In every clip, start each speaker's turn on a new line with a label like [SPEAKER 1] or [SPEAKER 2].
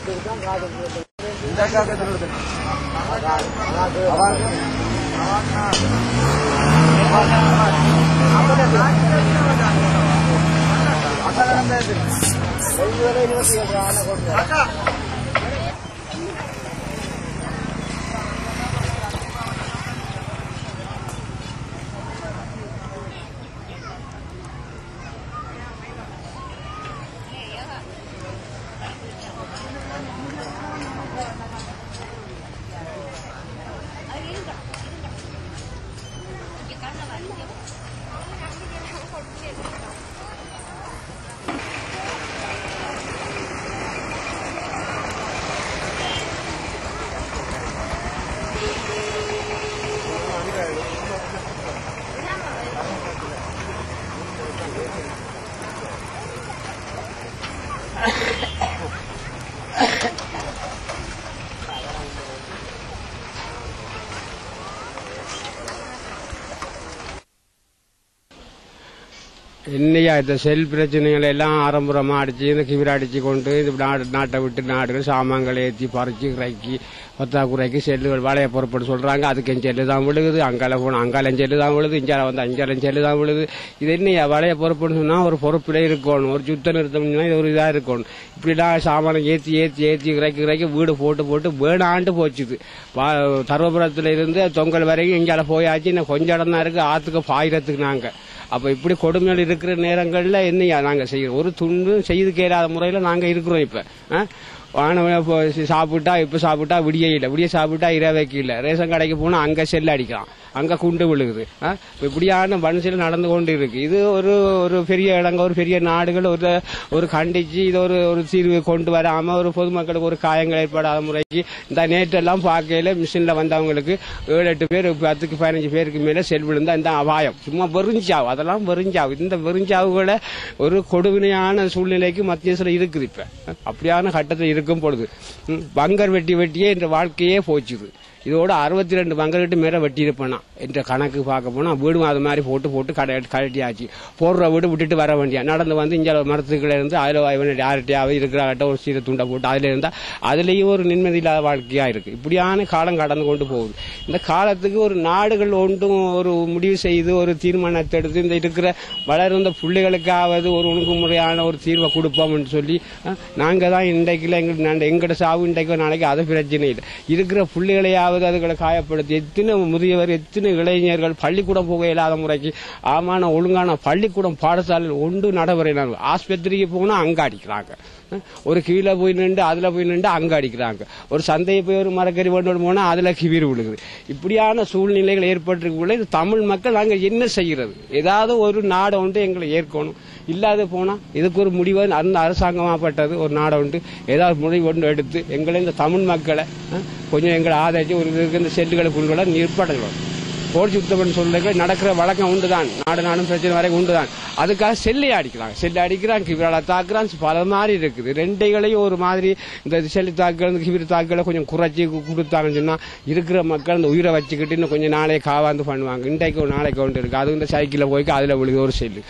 [SPEAKER 1] என்னையா இந்த செல் பிரச்சனைகள் எல்லாம் ஆரம்பரமா அடிச்சு இந்த கிவிர அடிச்சு கொண்டு இந்த நாடு நாட்டை விட்டு நாடுகள் சாமான்களை ஏற்றி பறிச்சு இறக்கி பத்தாக்குறைக்கு செல்லுகள் வாழைய பொறுப்பட்டு சொல்றாங்க அதுக்கு என் செல்லு தான் விழுகுது அங்கால போன அங்கால செல்லு தான் விழுது இஞ்சால வந்து அஞ்சாலம் செல்லு தான் விழுது இது என்னையா வளைய பொறுப்புன்னு சொன்னா ஒரு பொறுப்பிலே இருக்கணும் ஒரு சுத்த நிறுத்தம்னா இது ஒரு இதா இருக்கணும் இப்படிலாம் சாமானை ஏற்றி ஏற்றி ஏற்றி இறக்கி இறக்கி வீடு போட்டு போட்டு வேணாண்டு போச்சுது வா- தர்மபுரத்துல இருந்து தொங்கல் வரைக்கும் இங்கால போயாச்சு இன்னும் கொஞ்சம் இடம் தான் இருக்கு ஆத்துக்கு பாயிரத்துக்கு நாங்க அப்ப இப்படி கொடுமைகள் இருக்கிற நேரங்கள்ல என்னையா நாங்க செய்யறோம் ஒரு துண்டு செய்து கேளாத முறையில நாங்க இருக்கிறோம் இப்ப ஆ? வானவன் இப்போ சாப்பிட்டா இப்ப சாப்பிட்டா விடிய இல்ல விடிய சாப்பிட்டா இரவைக்கு இல்ல ரேஷன் கடைக்கு போனா அங்க செல் அடிக்கிறான் அங்க குண்டு விழுகுது ஆ? இப்ப இப்படியான வன்சையில் நடந்து கொண்டு இருக்கு இது ஒரு ஒரு பெரிய இடங்க ஒரு பெரிய நாடுகள் ஒரு ஒரு கண்டிச்சு இது ஒரு ஒரு தீர்வு கொண்டு வராம ஒரு பொதுமக்களுக்கு ஒரு காயங்கள் ஏற்படாத முறைக்கு இந்த நேற்றெல்லாம் பார்க்கையில மிஷின்ல வந்தவங்களுக்கு ஏழு எட்டு பேர் பத்துக்கு பதினஞ்சு பேருக்கு மேல செல் விழுந்தா இந்த அபாயம் சும்மா வெறிஞ்சாவு அதெல்லாம் வெறிஞ்சாவு இந்த வெறிஞ்சாவுகளை ஒரு கொடுவினையான சூழ்நிலைக்கு மத்தியத்தில் இருக்குது இப்ப அப்படியான கட்டத்தில் இருக்கும் பொழுது ம், பங்கர் வெட்டி வெட்டியே இந்த வாழ்க்கையே போச்சுது இதோட அறுபத்தி ரெண்டு பங்கர்கிட்ட மேல வெட்டி இருப்பேனா என்ற கணக்கு பார்க்க போனா வீடும் அது மாதிரி போட்டு போட்டு கடை கழட்டியாச்சு போடுற வீடு விட்டுட்டு வர வேண்டியா நடந்து வந்து இங்க மரத்துக்குள்ள இருந்து அதுல இவன் யார்கிட்டயாவது இருக்கிறாட்ட ஒரு சீரை துண்டை போட்டு அதுல இருந்தா அதுலயும் ஒரு நிம்மதி இல்லாத வாழ்க்கையா இருக்கு இப்படியான காலம் கடந்து கொண்டு போகுது இந்த காலத்துக்கு ஒரு நாடுகள் ஒன்றும் ஒரு முடிவு செய்து ஒரு தீர்மானத்தை எடுத்து இந்த இருக்கிற வளர்ந்த பிள்ளைகளுக்காவது ஒரு ஒழுங்குமுறையான ஒரு தீர்வை கொடுப்போம்னு சொல்லி அஹ், நாங்க தான் இன்றைக்குல எங்க எங்கட சாவு இன்றைக்கு நாளைக்கு அது பிரச்சனை இல்லை இருக்கிற பிள்ளைகளையாவது அதுகளை காயப்படுத்தி எத்தனை முதியவர் எத்தனை இளைஞர்கள் பள்ளிக்கூடம் போக இயலாத முறைக்கு ஆமான ஒழுங்கான பள்ளிக்கூடம் பாடசாலையில் ஒன்று நடைமுறையினாங்க ஆஸ்பத்திரிக்கு போனா அங்க அடிக்கிறாங்க அஹ், ஒரு கீழே போய் நின்று அதுல போய் நின்று அங்க அடிக்கிறாங்க ஒரு சந்தையை போய் ஒரு மரக்கறி கொண்டு போனா அதுல கிவிர் விழுகுது இப்படியான சூழ்நிலைகள் ஏற்பட்டிருக்குள்ள இது தமிழ் மக்கள் நாங்க என்ன செய்கிறது ஏதாவது ஒரு நாடை ஒன்று எங்களை ஏற்கணும் இல்லாத போனா இதுக்கு ஒரு முடிவு அந்த அரசாங்கமாப்பட்டது ஒரு நாடை உண்டு ஏதாவது முடிவு ஒன்று எடுத்து எங்களை இந்த தமிழ் மக்களை அஹ், கொஞ்சம் எங்களை ஆதரிச்சு ஒரு இதுக்கு இந்த செல்லுகளை கொண்டு நிற்படலாம் போர் சுத்தம்னு சொல்லுங்க நடக்கிற வழக்கம் உண்டுதான் நாடு நாடும் பிரச்சனை வரை உண்டுதான் அதுக்காக செல்லை அடிக்கிறாங்க செல்லை அடிக்கிறான் கிவிரால தாக்குறான் பல மாதிரி இருக்குது ரெண்டைகளையும் ஒரு மாதிரி இந்த செல்லு தாக்குறது இந்த கிவிர தாக்குகளை கொஞ்சம் குறைச்சி கு- கொடுத்தாங்கன்னு சொன்னா இருக்கிற மக்கள் இந்த உயிரை வச்சுக்கிட்டு இன்னும் கொஞ்சம் நாளைக்கு காவாந்து பண்ணுவாங்க இன்றைக்கு ஒரு நாளைக்கு ஒன்று இருக்கு அது இந்த சைக்கிளில் போய்க்கு அதுல விழுது ஒரு செல்லு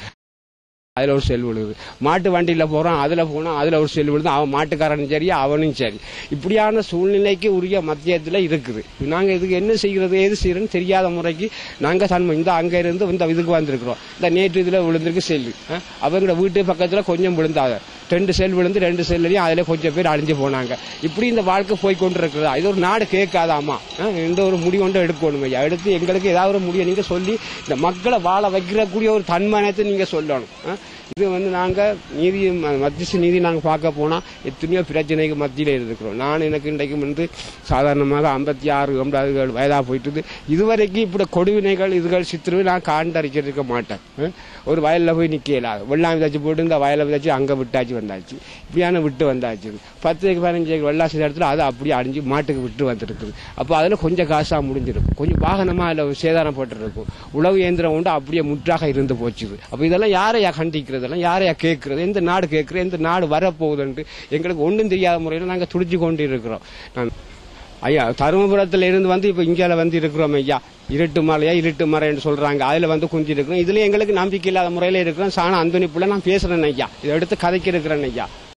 [SPEAKER 1] அதுல ஒரு செல் விழுகுது மாட்டு வண்டியில போறான் அதுல போனா அதுல ஒரு செல் விழுது அவன் மாட்டுக்காரனும் சரி அவனும் சரி இப்படியான சூழ்நிலைக்கு உரிய மத்தியத்துல இருக்குது நாங்க இதுக்கு என்ன செய்யறது ஏது செய்யறதுன்னு தெரியாத முறைக்கு நாங்க சன்மம் இந்த அங்க இருந்து இந்த இதுக்கு வந்திருக்கிறோம் இந்த நேற்று இதுல விழுந்திருக்கு செல்லு அஹ், அவங்களோட வீட்டு பக்கத்துல கொஞ்சம் விழுந்தாங்க ரெண்டு செல் விழுந்து ரெண்டு செல்லையும் அதுல கொஞ்சம் பேர் அழிஞ்சு போனாங்க இப்படி இந்த வாழ்க்கை போய் கொண்டு இருக்கிறதா இது ஒரு நாடு கேட்காதாமா அஹ், இந்த ஒரு முடிவு ஒன்று எடுக்கணும் ஐயா எடுத்து எங்களுக்கு ஏதாவது ஒரு முடிவை நீங்க சொல்லி இந்த மக்களை வாழ வைக்கிறக்கூடிய ஒரு தன்மானத்தை நீங்க சொல்லணும் அஹ். இது வந்து நாங்க நீதி ம- மத்திய நீதி நாங்க பார்க்க போனா எத்தனையோ பிரச்சனைக்கு மத்தியில இருக்கிறோம் நான் எனக்கு இன்றைக்கு வந்து சாதாரணமாக ஐம்பத்தி ஆறு ஐம்பது வயதா போயிட்டு இதுவரைக்கும் இப்படி கொடுவினைகள் இதுகள் சித்திரவை நான் காண்டறிச்சிருக்க மாட்டேன் அஹ். ஒரு வயல்ல போய் நிக்கல வெள்ளாமை விதைச்சு போட்டு இந்த வயலை விதைச்சு அங்க விட்டாச்சு வந்தாச்சு இப்படியான விட்டு வந்தாச்சு பத்துக்கு பதினஞ்சு வெள்ளாசி இடத்துல அது அப்படியே அடிஞ்சு மாட்டுக்கு விட்டு வந்துருக்குது அப்போ அதுல கொஞ்சம் காசா முடிஞ்சிருக்கும் கொஞ்சம் வாகனமா அதுல சேதாரம் போட்டுருக்கும் உழவு இயந்திரம் உண்டு அப்படியே முற்றாக இருந்து போச்சுது அப்ப இதெல்லாம் யாரையா கண்டிக்கிறது எல்லாம் யாரையா கேட்கறது எந்த நாடு கேட்கறது எந்த நாடு வரப்போகுதுன்ட்டு எங்களுக்கு ஒன்றும் தெரியாத முறையில் நாங்க துடிச்சு கொண்டு இருக்கிறோம் நான் ஐயா தருமபுரத்துல இருந்து வந்து இப்ப இங்கால வந்து இருக்கிறோம் ஐயா இருட்டு மலையா இருட்டு மலைன்னு சொல்றாங்க அதுல வந்து குந்தி இருக்கிறோம் இதுல எங்களுக்கு நம்பிக்கை இல்லாத முறையில இருக்கிறோம் சாண அந்தோனி புள்ள நான் பேசுறேன் ஐயா இதை எடுத்து கதைக்கு இருக்கிறேன் ஐயா